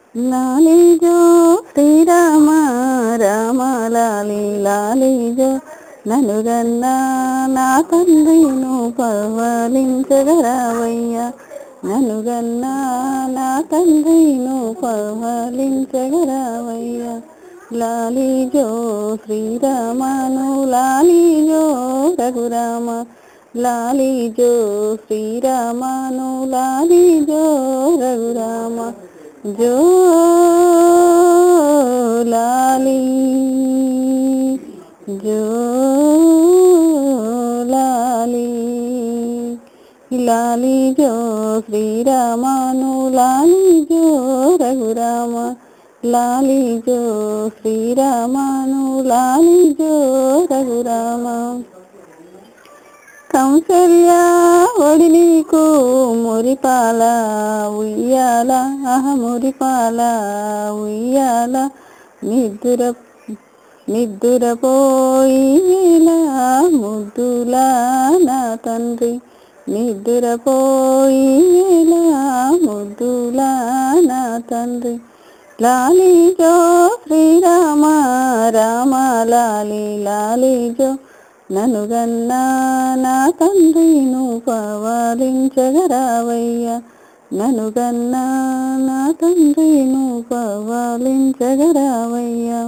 లాలి జో శ్రీరామ రామ లాలి లాలి జో నలుగన్న నా తండ్రిను పర్వాలించగరావయ్యా నలుగన్న నా తండ్రిను పర్వాలించగరావయ్యా లాలి జో శ్రీరామను లాలి జో రఘురామ లాలి జో శ్రీరామను లాలి జో రఘురామ జో లాలి జో లాలి లాలి జో శ్రీరామను లాలి జో రఘురామ లాలి జో శ్రీరామను లాలి జో రఘురామ కౌసల్య ఒడి నీకు మురిపాల ఉయ్యాల అహ మురిపాల ఉయ్యాల నిద్ర నిద్రపోయి ముద్దులా నా తండ్రి నిద్రపోయి ముద్దులా నా తండ్రి లాలి జో శ్రీరామ రామ లాలి లాలి జో ననుగన్నా నా తండ్రిను పవాలించగరావయ్యా ననుగన్నా నా తండ్రిను పవాలించగరావయ్యా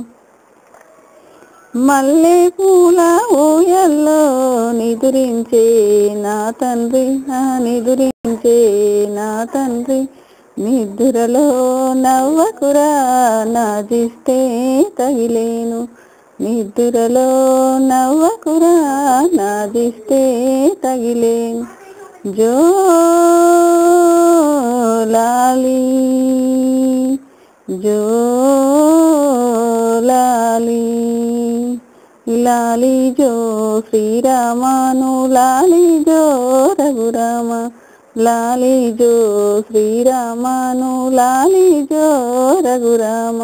మల్లె పూల ఊయల్లో నిదురించే నా తండ్రి నా నిదురించే నా తండ్రి నిద్రలో నవ్వకురా నాదిస్తే తగిలేను నిద్రలో నవ్వకురా నాదిస్తే తగిలేను జో లాలి జో లాలి లాలి జో శ్రీరామను లాలి జో రఘురామ లాలి జో శ్రీరామను లాలి జో రఘురామ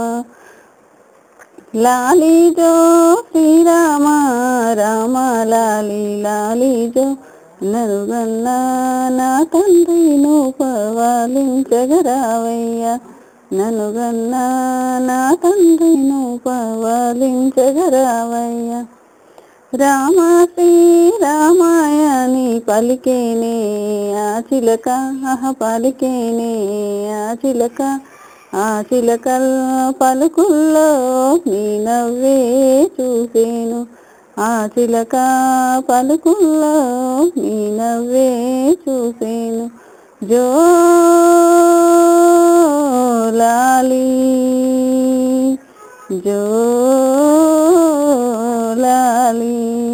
లాలి జో శ్రీరామ రామ లాలి లాలి జో నరుగన్నా నా తండ్రిను పవాలించగరావయ్యా ననుగన్నా నా తండ్రిను పవాలించగరావయ్యా రామ శ్రీరామాయని పలికేనే ఆ చిలక అహ పలికేనే ఆ చిలక ఆ చిలకల్ పలుకుల్లో నీ నవ్వే చూసేను ఆ చిలక పలుకుల్లో నీ నవ్వే చూసేను జో లాలి జో లాలి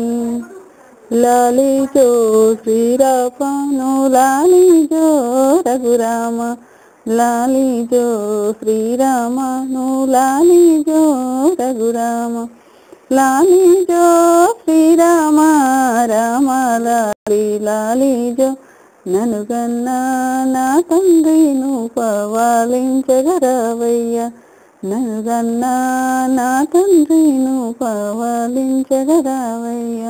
లాలి జో శ్రీరాపను లాలి జో రఘురామ లాలి జో శ్రీరామను లాలి జో రఘురామ లాలి జో శ్రీరామ రామ లాలి లాలి జో ననుగన్నా నా తండ్రిను పవాలించగరావయ్యా ననుగన్నా నా తండ్రిను పవాలించగరావయ్యా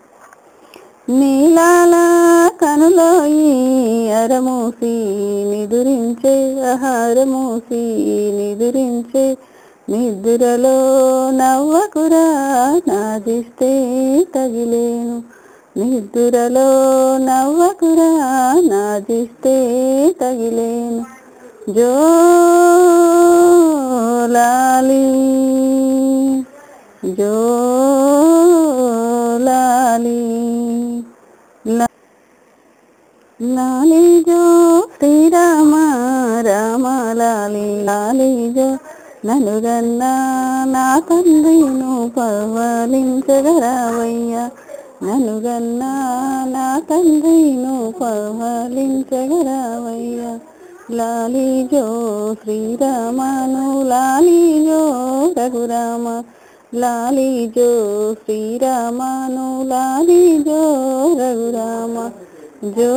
నీలాల కనులోయి అరమూసి నిదురించే ఆహారమూసి నిదురించే నిద్రలో నవ్వకురా నాదిస్తే తగిలేను నిద్రలో నవ్వకురా నాదిస్తే తగిలేను జో లాలి జో లాలి లా- లాలి జో శ్రీరామ రామ లాలి లాలి జో నలుగన్నా నా తండ్రిను పర్వాలించగరావయ్యా నలుగన్నా నా తండ్రిను పర్వాలించగరావయ్యా లాలి జో శ్రీరామను లాలి జో రఘురామ లాలి జో శ్రీరామను లాలి జో రఘురామ జో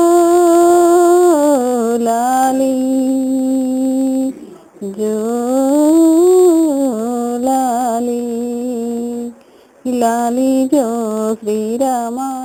లాలి జో లాలి లాలి జో శ్రీరామ